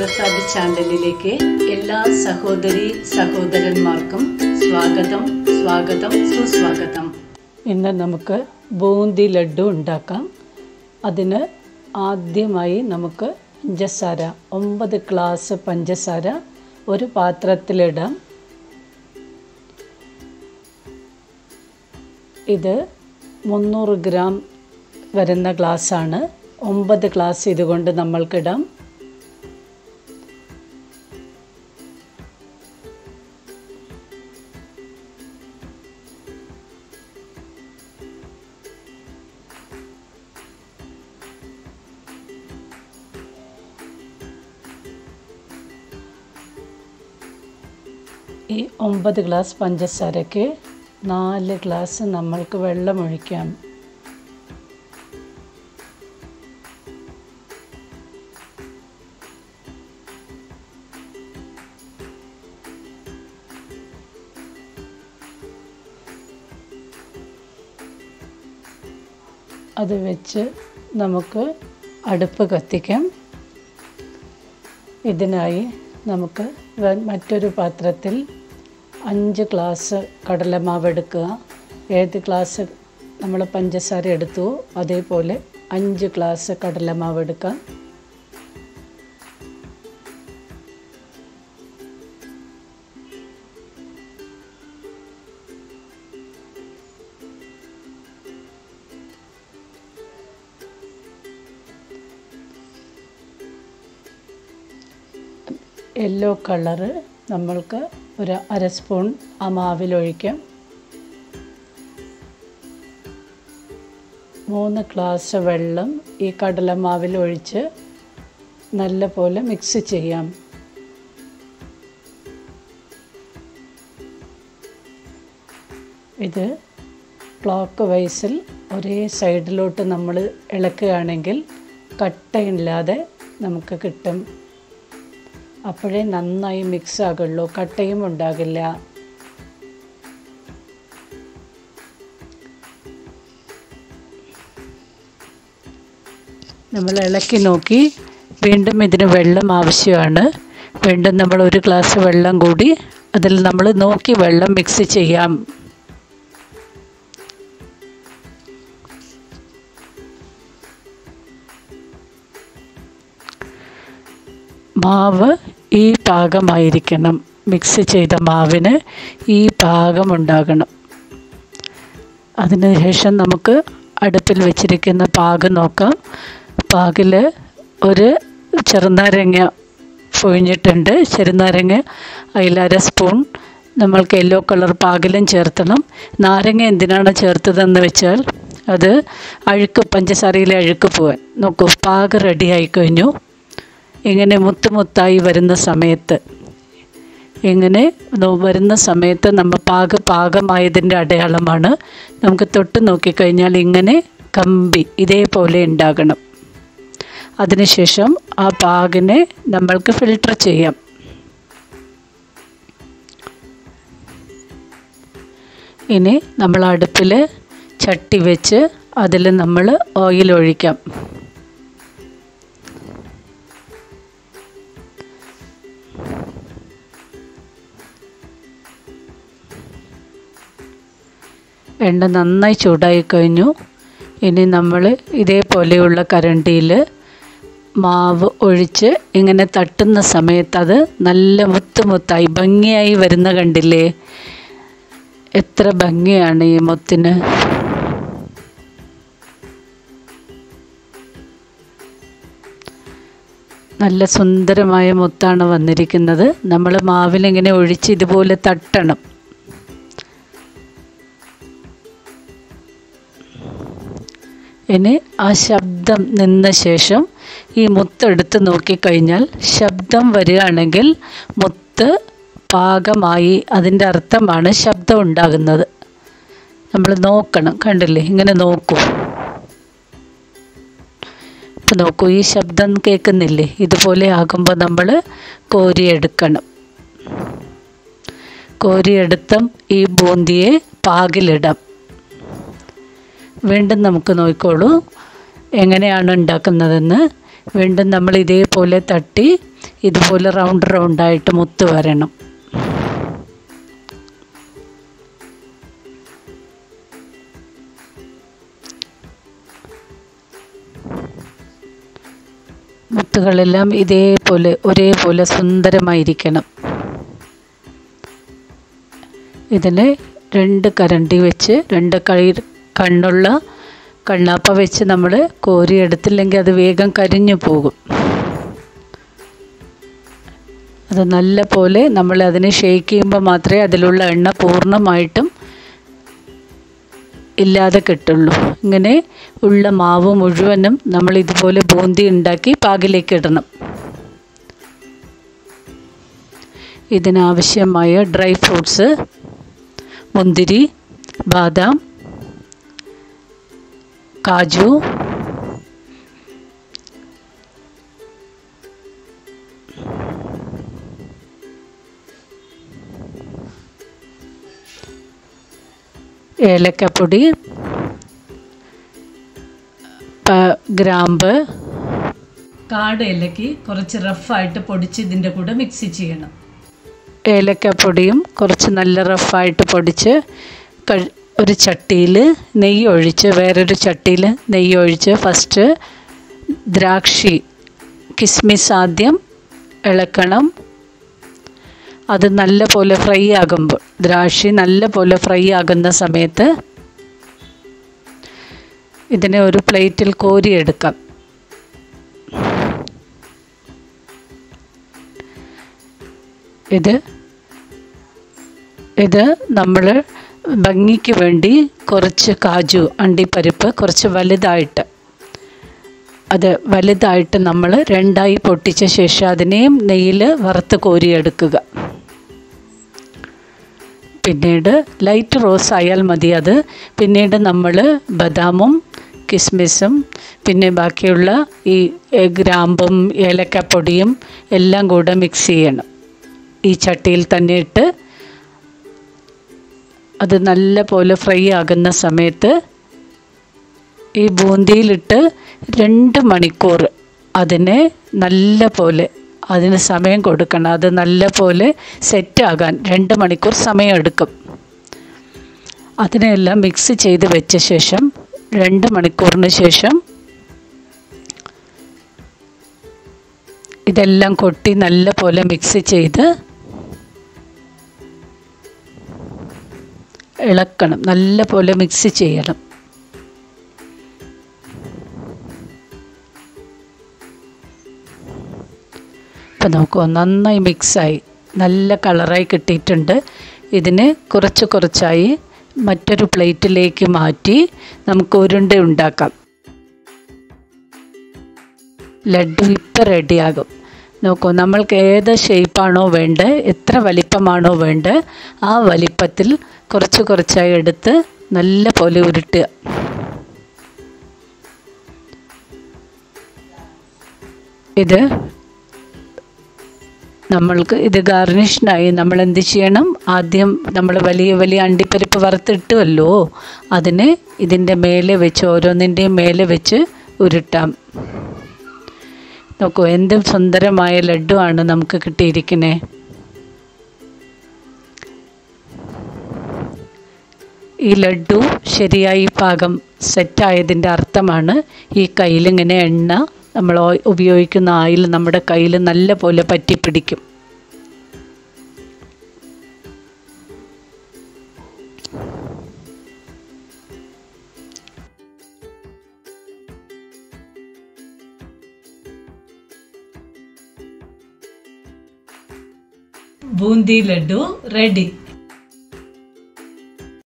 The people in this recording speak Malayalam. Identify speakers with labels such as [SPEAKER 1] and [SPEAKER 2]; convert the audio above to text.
[SPEAKER 1] പ്രസാദ് ചാനലിലേക്ക് എല്ലാ സഹോദരി സഹോദരന്മാർക്കും സ്വാഗതം സ്വാഗതം സുസ്വാഗതം ഇന്ന് നമുക്ക് ബൂന്തി ലഡു ഉണ്ടാക്കാം അതിന് ആദ്യമായി നമുക്ക് പഞ്ചസാര ഒമ്പത് ഗ്ലാസ് പഞ്ചസാര ഒരു പാത്രത്തിലിടാം ഇത് മുന്നൂറ് ഗ്രാം വരുന്ന ഗ്ലാസ്സാണ് ഒമ്പത് ഗ്ലാസ് ഇതുകൊണ്ട് നമ്മൾക്കിടാം ഈ ഒമ്പത് ഗ്ലാസ് പഞ്ചസാരയ്ക്ക് നാല് ഗ്ലാസ് നമ്മൾക്ക് വെള്ളം ഒഴിക്കാം അത് വെച്ച് നമുക്ക് അടുപ്പ് കത്തിക്കാം ഇതിനായി നമുക്ക് വെ- മറ്റൊരു പാത്രത്തിൽ അഞ്ച് ഗ്ലാസ് കടലമാവ് എടുക്കുക ഏത് ഗ്ലാസ് നമ്മൾ പഞ്ചസാര എടുത്തു അതേപോലെ അഞ്ച് ഗ്ലാസ് കടലമാവ് എടുക്കാം യെല്ലോ കളറ് നമ്മൾക്ക് ഒരു അര സ്പൂൺ ആ മാവിലൊഴിക്കാം മൂന്ന് ഗ്ലാസ് വെള്ളം ഈ കടലമാവിൽ ഒഴിച്ച് നല്ല പോലെ മിക്സ് ചെയ്യാം ഇത് ക്ലോക്ക് വൈസിൽ ഒരേ സൈഡിലോട്ട് നമ്മൾ ഇളക്കുകയാണെങ്കിൽ കട്ടയില്ലാതെ നമുക്ക് കിട്ടും അപ്പോഴേ നന്നായി മിക്സ് ആകുള്ളൂ കട്ടയും ഉണ്ടാകില്ല നമ്മൾ ഇളക്കി നോക്കി വീണ്ടും ഇതിന് വെള്ളം ആവശ്യമാണ് വീണ്ടും നമ്മൾ ഒരു ഗ്ലാസ് വെള്ളം കൂടി അതിൽ നമ്മൾ നോക്കി വെള്ളം മിക്സ് ചെയ്യാം മാവ് ഈ പാകമായിരിക്കണം മിക്സ് ചെയ്ത മാവിന് ഈ പാകമുണ്ടാകണം അതിനുശേഷം നമുക്ക് അടുപ്പിൽ വെച്ചിരിക്കുന്ന പാകം നോക്കാം പാകിൽ ഒരു ചെറുനാരങ്ങ പൊഴിഞ്ഞിട്ടുണ്ട് ചെറുനാരങ്ങ അതിലര സ്പൂൺ നമ്മൾക്ക് യെല്ലോ കളർ പാകിലും ചേർത്തണം നാരങ്ങ എന്തിനാണ് ചേർത്തതെന്ന് വെച്ചാൽ അത് അഴുക്ക് പഞ്ചസാരയിലെ അഴുക്ക് പോകാൻ നോക്കൂ പാകം റെഡിയായി കഴിഞ്ഞു ഇങ്ങനെ മുത്ത് മുത്തായി വരുന്ന സമയത്ത് ഇങ്ങനെ നോ- വരുന്ന സമയത്ത് നമ്മൾ പാക പാകമായതിൻ്റെ അടയാളമാണ് നമുക്ക് തൊട്ട് നോക്കിക്കഴിഞ്ഞാൽ ഇങ്ങനെ കമ്പി ഇതേപോലെ ഉണ്ടാകണം അതിനുശേഷം ആ പാകിനെ നമ്മൾക്ക് ഫിൽട്ടർ ചെയ്യാം ഇനി നമ്മൾ അടുപ്പിൽ ചട്ടി വെച്ച് അതിൽ നമ്മൾ ഓയിൽ ഒഴിക്കാം എണ്ണ നന്നായി ചൂടായി കഴിഞ്ഞു ഇനി നമ്മൾ ഇതേപോലെയുള്ള കരണ്ടിയിൽ മാവ് ഒഴിച്ച് ഇങ്ങനെ തട്ടുന്ന സമയത്ത് അത് നല്ല മുത്ത് മുത്തായി ഭംഗിയായി വരുന്ന കണ്ടില്ലേ എത്ര ഭംഗിയാണ് ഈ മുത്തിന് നല്ല സുന്ദരമായ മുത്താണ് വന്നിരിക്കുന്നത് നമ്മൾ മാവിലിങ്ങനെ ഒഴിച്ച് ഇതുപോലെ തട്ടണം ഇനി ആ ശബ്ദം നിന്ന ശേഷം ഈ മുത്തെടുത്ത് നോക്കിക്കഴിഞ്ഞാൽ ശബ്ദം വരികയാണെങ്കിൽ മുത്ത് പാകമായി അതിൻ്റെ അർത്ഥമാണ് ശബ്ദം ഉണ്ടാകുന്നത് നമ്മൾ നോക്കണം കണ്ടില്ലേ ഇങ്ങനെ നോക്കൂ ഇപ്പം നോക്കൂ ഈ ശബ്ദം കേൾക്കുന്നില്ലേ ഇതുപോലെ ആകുമ്പോൾ നമ്മൾ കോരിയെടുക്കണം കോരിയെടുത്തും ഈ ബൂന്തിയെ പാകിലിടാം വീണ്ടും നമുക്ക് നോക്കിക്കോളൂ എങ്ങനെയാണ് ഉണ്ടാക്കുന്നതെന്ന് വീണ്ടും നമ്മൾ ഇതേപോലെ തട്ടി ഇതുപോലെ റൗണ്ട് റൗണ്ടായിട്ട് മുത്ത് വരണം മുത്തുകളെല്ലാം ഇതേപോലെ ഒരേപോലെ സുന്ദരമായിരിക്കണം ഇതിന് രണ്ട് കരണ്ടി വെച്ച് രണ്ട് കൈ കണ്ണുള്ള കണ്ണാപ്പ വെച്ച് നമ്മൾ കോരിയെടുത്തില്ലെങ്കിൽ അത് വേഗം കരിഞ്ഞു പോകും അത് നല്ല പോലെ നമ്മൾ അതിനെ ഷേക്ക് ചെയ്യുമ്പോൾ മാത്രമേ അതിലുള്ള എണ്ണ പൂർണ്ണമായിട്ടും ഇല്ലാതെ കിട്ടുള്ളൂ ഇങ്ങനെ ഉള്ള മാവ് മുഴുവനും നമ്മൾ ഇതുപോലെ ബൂന്തി ഉണ്ടാക്കി പാകിലേക്ക് ഇടണം ഇതിനാവശ്യമായ ഡ്രൈ ഫ്രൂട്ട്സ് മുന്തിരി ബാദാം കാജു ഏലക്കപ്പൊടി ഗ്രാമ്പ് കാട് ഏലക്ക് കുറച്ച് റഫായിട്ട് പൊടിച്ച് ഇതിൻ്റെ കൂടെ മിക്സ് ചെയ്യണം ഏലക്കപ്പൊടിയും കുറച്ച് നല്ല റഫായിട്ട് പൊടിച്ച് കഴി ഒരു ചട്ടിയിൽ നെയ്യ് ഒഴിച്ച് വേറൊരു ചട്ടിയിൽ നെയ്യ് ഒഴിച്ച് ഫസ്റ്റ് ദ്രാക്ഷി കിസ്മിസ് ആദ്യം ഇളക്കണം അത് നല്ല പോലെ ഫ്രൈ ആകുമ്പോൾ ദ്രാക്ഷി നല്ല പോലെ ഫ്രൈ ആകുന്ന സമയത്ത് ഇതിനെ ഒരു പ്ലേറ്റിൽ കോരിയെടുക്കാം ഇത് ഇത് നമ്മൾ ഭംഗിക്ക് വേണ്ടി കുറച്ച് കാജു അണ്ടിപ്പരിപ്പ് കുറച്ച് വലുതായിട്ട് അത് വലുതായിട്ട് നമ്മൾ രണ്ടായി പൊട്ടിച്ച ശേഷം അതിനെയും നെയ്യിൽ വറുത്ത് കോരിയെടുക്കുക പിന്നീട് ലൈറ്റ് റോസ് ആയാൽ മതി അത് പിന്നീട് നമ്മൾ ബദാമും കിസ്മിസും പിന്നെ ബാക്കിയുള്ള ഈ ഗ്രാമ്പും ഏലക്കപ്പൊടിയും എല്ലാം കൂടെ മിക്സ് ചെയ്യണം ഈ ചട്ടിയിൽ തന്നെ ഇട്ട് അത് നല്ല പോലെ ഫ്രൈ ആകുന്ന സമയത്ത് ഈ ബൂന്തിയിലിട്ട് രണ്ട് മണിക്കൂർ അതിനെ നല്ല പോലെ അതിന് സമയം കൊടുക്കണം അത് നല്ല പോലെ സെറ്റാകാൻ രണ്ട് മണിക്കൂർ സമയം എടുക്കും അതിനെല്ലാം മിക്സ് ചെയ്ത് വെച്ച ശേഷം രണ്ട് മണിക്കൂറിന് ശേഷം ഇതെല്ലാം കൊട്ടി നല്ല പോലെ മിക്സ് ചെയ്ത് ഇളക്കണം നല്ല പോലെ മിക്സ് ചെയ്യണം ഇപ്പം നോക്കുക നന്നായി മിക്സായി നല്ല കളറായി കിട്ടിയിട്ടുണ്ട് ഇതിന് കുറച്ച് കുറച്ചായി മറ്റൊരു പ്ലേറ്റിലേക്ക് മാറ്റി നമുക്ക് ഉരുണ്ട ഉണ്ടാക്കാം ലഡു ഇപ്പം റെഡിയാകും നോക്കൂ നമ്മൾക്ക് ഏത് ഷേപ്പാണോ വേണ്ടത് എത്ര വലിപ്പമാണോ വേണ്ടത് ആ വലിപ്പത്തിൽ കുറച്ച് കുറച്ചായി എടുത്ത് നല്ല പോലെ ഉരുട്ടുക ഇത് നമ്മൾക്ക് ഇത് ഗാർണിഷിനായി നമ്മൾ എന്ത് ചെയ്യണം ആദ്യം നമ്മൾ വലിയ വലിയ അണ്ടിപ്പരിപ്പ് വറുത്തിട്ടുമല്ലോ അതിന് ഇതിൻ്റെ മേലെ വെച്ച് ഓരോന്നിൻ്റെയും മേലെ വെച്ച് ഉരുട്ടാം നോക്കൂ എന്ത് സുന്ദരമായ ലഡുവാണ് നമുക്ക് കിട്ടിയിരിക്കുന്നത് ഈ ലഡു ശരിയായി പാകം സെറ്റായതിൻ്റെ അർത്ഥമാണ് ഈ കയ്യിലിങ്ങനെ എണ്ണ നമ്മൾ ഉപയോഗിക്കുന്ന ആയിൽ നമ്മുടെ കയ്യിൽ നല്ല പോലെ പറ്റിപ്പിടിക്കും ബൂന്തി ലഡു റെഡി